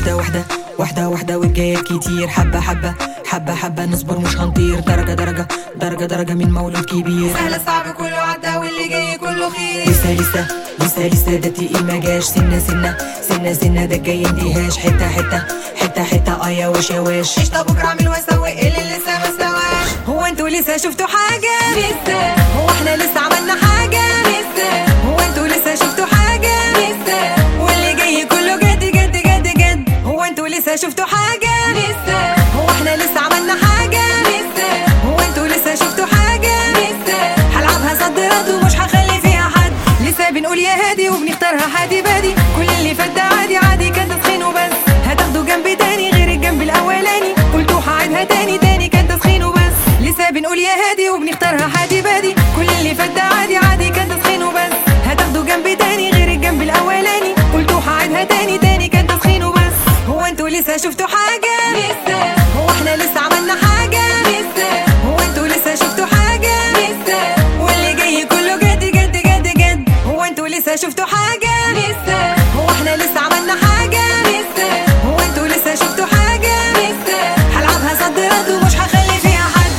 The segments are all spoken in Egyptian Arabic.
واحدة واحدة واحدة واحدة والجاية كتير حبة حبة حبة حبة نصبر مش هنطير درجة درجة درجة درجة من مولود كبير سهل صعب كله عدى واللي جاي كله خير لسه لسه لسه لسه ده تقيل ما جاش سنة سنة سنة سنة ده الجاي انتهاش حتة حتة حتة حتة اه يا واش يا واش قشطة بكرة اعمل واسوي اللي لسه ما استواش هو انتوا لسه شفتوا حاجة لسه هو احنا لسه عملنا حاجة لسه هو انتوا لسه شفتوا حاجة لسه واللي جاي كله جد جد جد جد هو انتوا لسه شفتوا حاجة لسه هو احنا لسه عملنا حاجة لسه هو انتوا لسه شفتوا حاجة لسه هلعبها صد رد ومش هخلي فيها حد لسه بنقول يا هادي وبنختارها حادي بادي كل اللي فات ده عادي عادي كان تسخين وبس هتاخدوا جنب تاني غير الجنب الاولاني قلتوا هعيدها تاني تاني كان تسخين وبس لسه بنقول يا هادي وبنختارها حادي بادي كل اللي فات ده عادي عادي كان تسخين وبس هتاخدوا جنب تاني غير الجنب الاولاني قلتوا هعيدها تاني تاني كان تسخين وبس هو انتوا لسه شفتوا حاجة لسه هو احنا لسه عملنا حاجة لسه هو انتوا لسه شفتوا حاجة لسه واللي جاي كله جد جد جد جد هو انتوا لسه شفتوا حاجة لسه هو احنا لسه عملنا حاجة لسه هو انتوا لسه شفتوا حاجة لسه هلعبها صد رد ومش هخلي فيها حد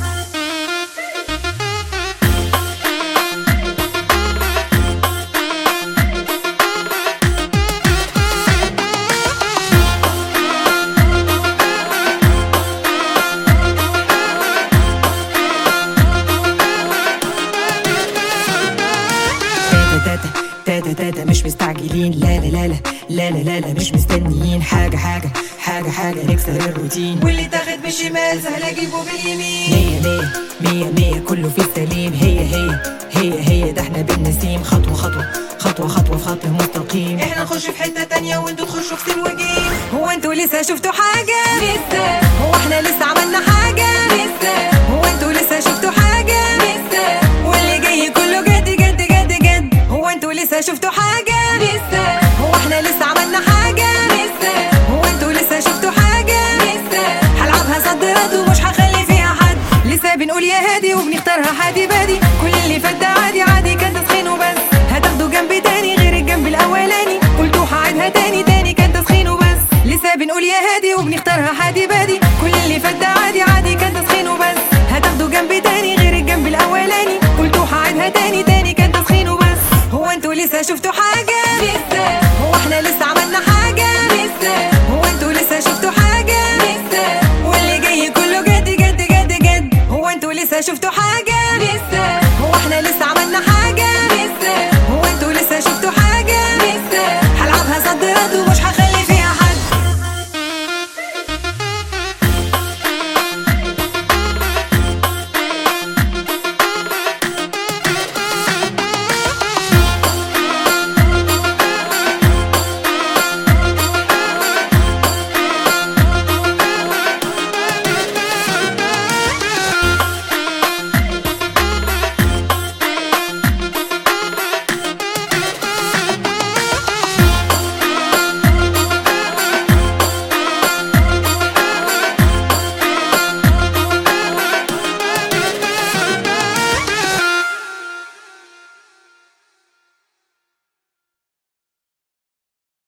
تاتا تاتا تاتا تاتا مش مستعجلين لا لا لا لا لا لا لا لا مش مستنيين حاجة حاجة حاجة حاجة نكسر الروتين واللي تاخد بالشمال سهل اجيبه باليمين مية مية مية مية كله في السليم هي هي هي هي ده احنا بالنسيم خطوة خطوة خطوة خطوة في خط مستقيم احنا نخش في حتة تانية وانتوا تخشوا في سين وجيم هو انتوا لسه شفتوا حاجة لسه هو احنا لسه عملنا حاجة لسه هو انتوا لسه شفتوا حاجة لسه واللي جاي كله جد جد جد جد هو انتوا لسه شفتوا حاجة لسه هو احنا لسه عملنا حاجة لسه هو انتوا لسه شفتوا حاجة لسه هلعبها صد رد ومش هخلي فيها حد لسه بنقول يا هادي وبنختارها حادي بادي كل اللي فات ده عادي عادي كان تسخين وبس هتاخدوا جنب تاني غير الجنب الاولاني قلتوا هعيدها تاني تاني كان تسخين وبس لسه بنقول يا هادي وبنختارها حادي بادي كل اللي فات ده عادي عادي كان تسخين وبس هتاخدوا جنب تاني غير الجنب الاولاني قلتوا هعيدها تاني تاني كان تسخين وبس هو انتوا لسه شفتوا حاجة لسه هو احنا لسه عملنا حاجة لسه هو انتوا لسه شفتوا حاجة لسه واللي جاي كله جد جد جد جد هو انتوا لسه شفتوا حاجة لسه